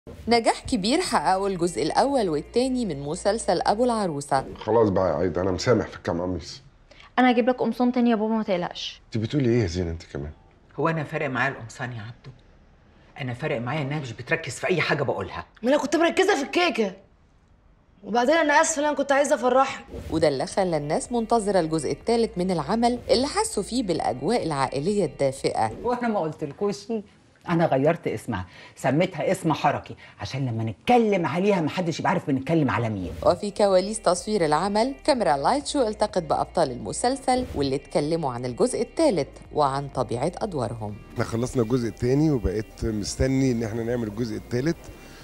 نجاح كبير حققه الجزء الأول والتاني من مسلسل أبو العروسة خلاص بقى يا عايده انا مسامح في الكام قميص انا هجيب لك قمصان تاني يا بابا ما تقلقش انت بتقولي ايه يا زين انت كمان هو انا فارق معايا القمصان يا عبده انا فارق معايا انها مش بتركز في اي حاجه بقولها ما انا كنت مركزه في الكيكه وبعدين انا اسفه انا كنت عايزه افرحك وده اللي خلى الناس منتظرة الجزء الثالث من العمل اللي حسوا فيه بالأجواء العائلية الدافئة وانا ما قلتلكوش انا غيرت اسمها سميتها اسم حركي عشان لما نتكلم عليها محدش يبقى عارف بنتكلم على مين وفي كواليس تصوير العمل كاميرا لايت شو التقت بأبطال المسلسل واللي اتكلموا عن الجزء الثالث وعن طبيعة أدوارهم احنا خلصنا الجزء الثاني وبقيت مستني ان احنا نعمل الجزء الثالث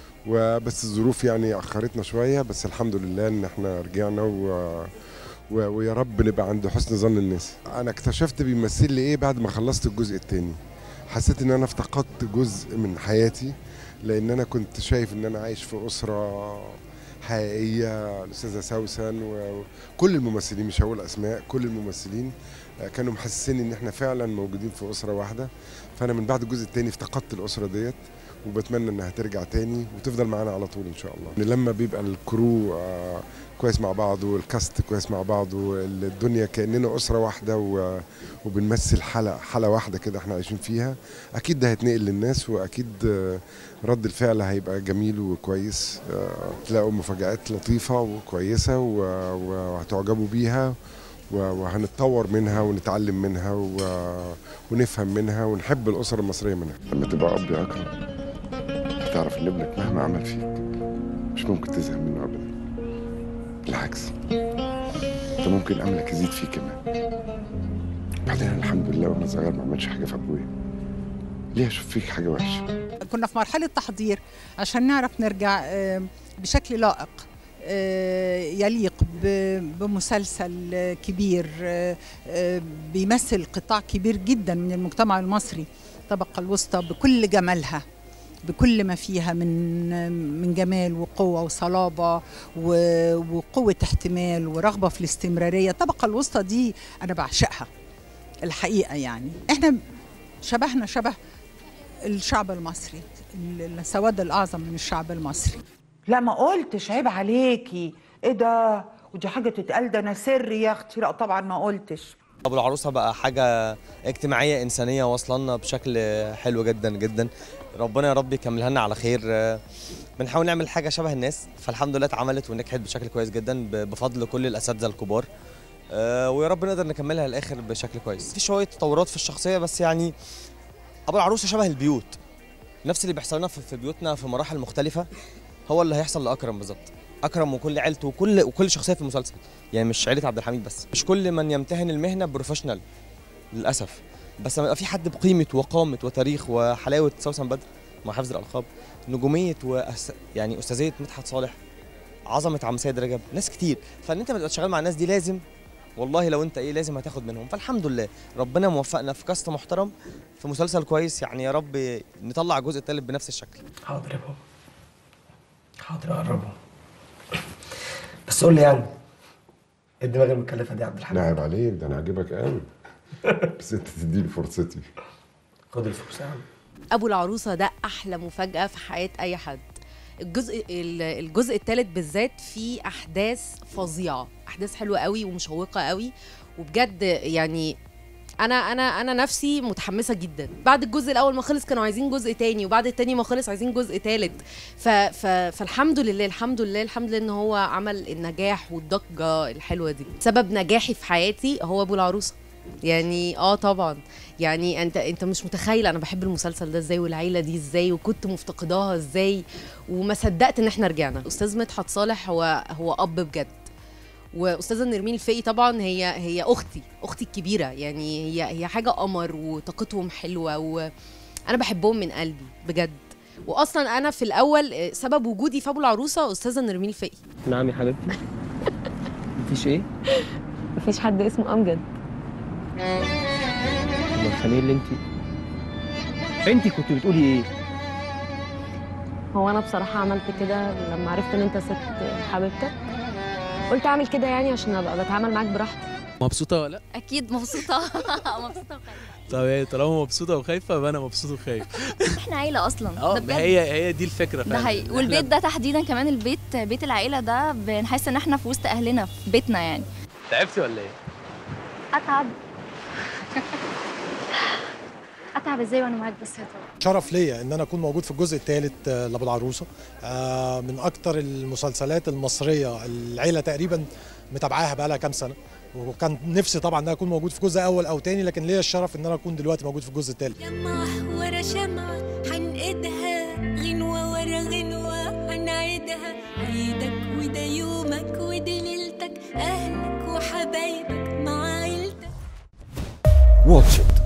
وبس الظروف يعني اخرتنا شويه بس الحمد لله ان احنا رجعنا و... و... ويا رب نبقى عند حسن ظن الناس انا اكتشفت بيمثل لي ايه بعد ما خلصت الجزء الثاني حسيت ان انا افتقدت جزء من حياتي لان انا كنت شايف ان انا عايش في اسره حقيقيه الاستاذه سوسن وكل الممثلين مش هقول اسماء كل الممثلين كانوا محسسين ان احنا فعلا موجودين في اسره واحده فانا من بعد الجزء الثاني افتقدت الاسره ديت وبتمنى انها ترجع تاني وتفضل معانا على طول ان شاء الله لما بيبقى الكرو آه، كويس مع بعض والكاست كويس مع بعض والدنيا كاننا اسره واحده و- وبنمثل حلقه حلقه واحده كده احنا عايشين فيها اكيد ده هيتنقل للناس واكيد آه، رد الفعل هيبقى جميل وكويس آه، تلاقوا مفاجآت لطيفه وكويسه و- وهتعجبوا بيها و- وهنتطور منها ونتعلم منها و- ونفهم منها ونحب الاسره المصريه منها لما تبقى اب يا اكرم هتعرف ان ابنك مهما عمل فيك مش ممكن تزهق منه ابدا بالعكس انت ممكن املك يزيد فيه كمان بعدين أنا الحمد لله وانا صغير ما عملش حاجه في ابويا ليه اشوف فيك حاجه وحشه كنا في مرحلة تحضير عشان نعرف نرجع آه، بشكل لائق آه، يليق ب- بمسلسل آه، كبير آه، آه، بيمثل قطاع كبير جدا من المجتمع المصري الطبقة الوسطى بكل جمالها بكل ما فيها من من جمال وقوة وصلابة و- وقوة احتمال ورغبة في الاستمرارية الطبقة الوسطى دي أنا بعشقها الحقيقة يعني احنا شبهنا شبه الشعب المصري ال- السواد الأعظم من الشعب المصري لا ما قلتش عيب عليكي ايه ده ودي حاجه تتقال ده انا سري يا اختي لا طبعا ما قلتش ابو العروسه بقى حاجه اجتماعيه انسانيه واصله لنا بشكل حلو جدا جدا ربنا يا رب يكملها لنا على خير آه، بنحاول نعمل حاجه شبه الناس فالحمد لله اتعملت ونجحت بشكل كويس جدا ب- بفضل كل الاساتذه الكبار آه، ويا رب نقدر نكملها للاخر بشكل كويس في شويه تطورات في الشخصيه بس يعني ابو العروسه شبه البيوت نفس اللي بيحصل لنا في في بيوتنا في مراحل مختلفه هو اللي هيحصل لاكرم بالظبط اكرم وكل عيلته وكل وكل شخصيه في المسلسل يعني مش عيله عبد الحميد بس مش كل من يمتهن المهنه بروفيشنال للاسف بس لما يبقى في حد بقيمه وقامه وتاريخ وحلاوه سوسن بدر مع حفظ الالقاب نجوميه وأس... يعني استاذيه مدحت صالح عظمه عم سيد رجب ناس كتير فان انت تبقى شغال مع الناس دي لازم والله لو انت ايه لازم هتاخد منهم فالحمد لله ربنا موفقنا في كاست محترم في مسلسل كويس يعني يا رب نطلع الجزء الثالث بنفس الشكل حاضر يا بابا حاضر اقربه بس قول لي يعني إيه الدماغ المكلفه دي يا عبد الحميد نعب عليك ده انا عاجبك قوي بس انت تديني فرصتي خد الفلوس يا عم ابو العروسه ده احلى مفاجاه في حياه اي حد الجزء ال- الجزء الثالث بالذات فيه احداث فظيعه احداث حلوه قوي ومشوقه قوي وبجد يعني انا انا انا نفسي متحمسه جدا بعد الجزء الاول ما خلص كانوا عايزين جزء تاني وبعد التاني ما خلص عايزين جزء تالت ف ف فالحمد لله الحمد لله الحمد لله ان هو عمل النجاح والضجه الحلوه دي سبب نجاحي في حياتي هو ابو العروسه يعني اه طبعا يعني انت انت مش متخيل انا بحب المسلسل ده ازاي والعيله دي ازاي وكنت مفتقداها ازاي وما صدقت ان احنا رجعنا استاذ مدحت صالح هو هو اب بجد واستاذه نرمين الفقي طبعا هي هي اختي اختي الكبيره يعني هي هي حاجه قمر وطاقتهم حلوه وانا بحبهم من قلبي بجد واصلا انا في الاول آه، سبب وجودي في ابو العروسه استاذه نرمين الفقي نعم يا حبيبتي مفيش ايه؟ مفيش حد اسمه امجد امال خليل اللي انت انت كنت بتقولي ايه؟ هو انا بصراحه عملت كده لما عرفت ان انت ست حبيبتك قلت اعمل كده يعني عشان ابقى بتعامل معاك براحتي مبسوطة ولا؟ اكيد مبسوطه مبسوطه وخايفه طب هي طالما مبسوطه وخايفه يبقى انا مبسوط وخايف احنا عيله اصلا اه ده ما بجد. هي هي دي الفكره ده فعلا حقيقي والبيت ده تحديدا كمان البيت بيت العيله ده بنحس ان احنا في وسط اهلنا في بيتنا يعني تعبتي ولا ايه؟ اتعب اتعب ازاي وانا معاك بس يا ترى شرف ليا ان انا اكون موجود في الجزء الثالث لابو العروسه آه، من اكتر المسلسلات المصريه العيله تقريبا متابعاها بقى لها كام سنه وكان نفسي طبعا ان انا اكون موجود في جزء اول او تاني لكن ليا الشرف ان انا اكون دلوقتي موجود في الجزء الثالث شمعة ورا شمعة حنقدها غنوة ورا غنوة هنعيدها عيدك وده يومك ودي ليلتك أهلك وحبايبك مع عيلتك واتش إت